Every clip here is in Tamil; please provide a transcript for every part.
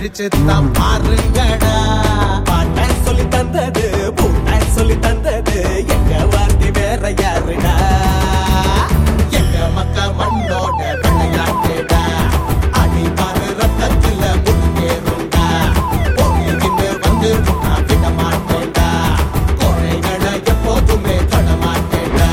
கழிச்சு தான் பாருங்கடா பாட்டாய் சொல்லி தந்தது பூட்டாய் சொல்லி தந்தது எங்க வார்த்தை வேற யாருடா எங்க மக்க மண்ணோட விளையாட்டுடா அடி பாரு ரத்தத்துல முன்னேறுண்டா போயின்னு வந்து நான் விட மாட்டேன்டா குறைகளை எப்போதுமே தொட மாட்டேன்டா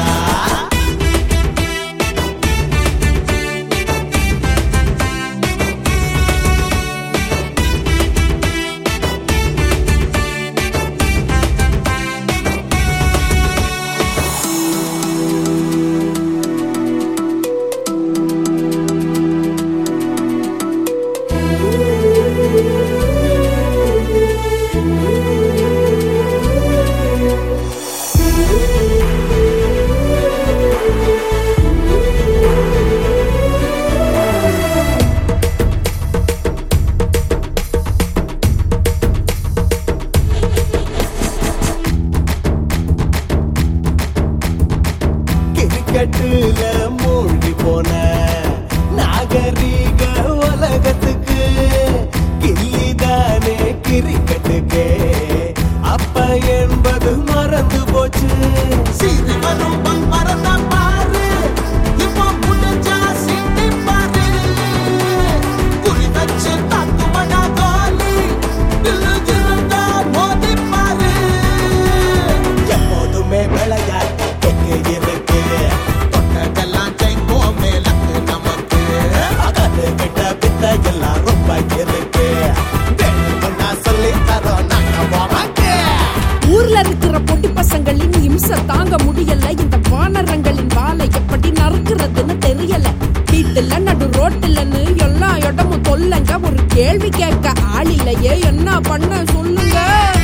கிரிக்கெட்டுல மூழ்கி போன நாகரீக உலகத்துக்கு கில்லிதானே கிரிக்கெட்டுக்கு அப்ப என்பது மறந்து போச்சு சீறி வரும் பம்பரத்த பாரு இப்போ புடிச்சா சிட்டி பாரு குறி வச்சு தத்துவடா கோலி தில்லு இருந்தா மோதி பாரு எப்போதுமே விளையாட்டு எங்க இருக்கு தொட்டதெல்லாம் ஜெயிப்போம் மேலக்கு நமக்கு அகது கிட்ட பித்த எல்லாம் ரொம்ப இருக்கு வேணும்னா சொல்லி தரோம் நாங்க உமக்கு. ஊர்ல இருக்கிற பொடி பசங்களின் இம்ச தாங்க முடியல இந்த வானரங்களின் வாழை எப்படி நறுக்கிறதுன்னு தெரியல வீட்டுல நடு ரோட்டுலன்னு எல்லா இடமும் தொல்லைங்க ஒரு கேள்வி கேட்க ஆளில்லையே என்ன பண்ண சொல்லுங்க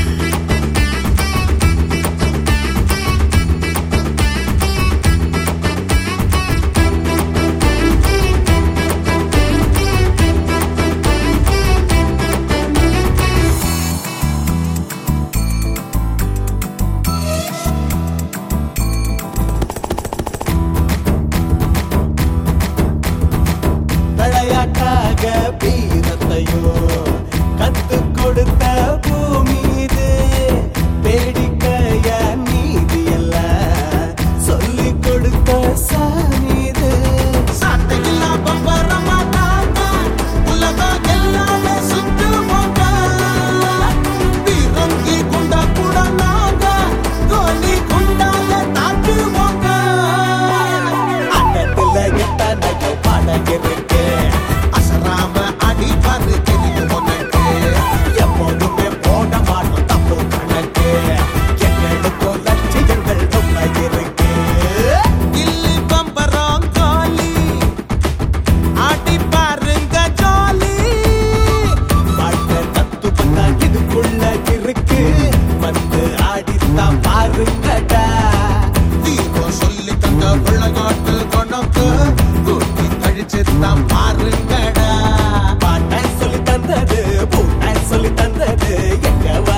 விளையாட்டாக வீரத்தையும் கத்து கொடுத்த பூமி இது வேடிக்கைய நீதி அல்ல சொல்லி கொடுத்த சாமி இது சாட்டையில்லா பம்பரமா தாங்க, உலகம் எல்லாமே சுற்றுவோங்க. பீரங்கி குண்டா கூட நாங்க, கோலி குண்டால தாக்குவோங்க. ஆட்டத்துல எத்தனையோ பாடம் இருக்கு அசராம அடி பாரு தெரியும் உனக்கு. எப்போதுமே போட மாட்டோம் தப்பு கணக்கு எங்களுக்கும் லட்சியங்கள் ரொம்ப இருக்கு கில்லி பம்பரம் கோலி, ஆடி பாருங்க ஜாலி வாழ்க்கை தத்துவம் தான் இதுக்குள்ள இருக்கு வந்து ஆடித்தான் பாருங்கடா தீபம் சொல்லி தந்த விளையாட்டு கணக்கு கூட்டி கழிச்சு தான் பாருங்கடா பாட்டாய் சொல்லி தந்தது பூட்டாய் சொல்லி தந்தது எங்க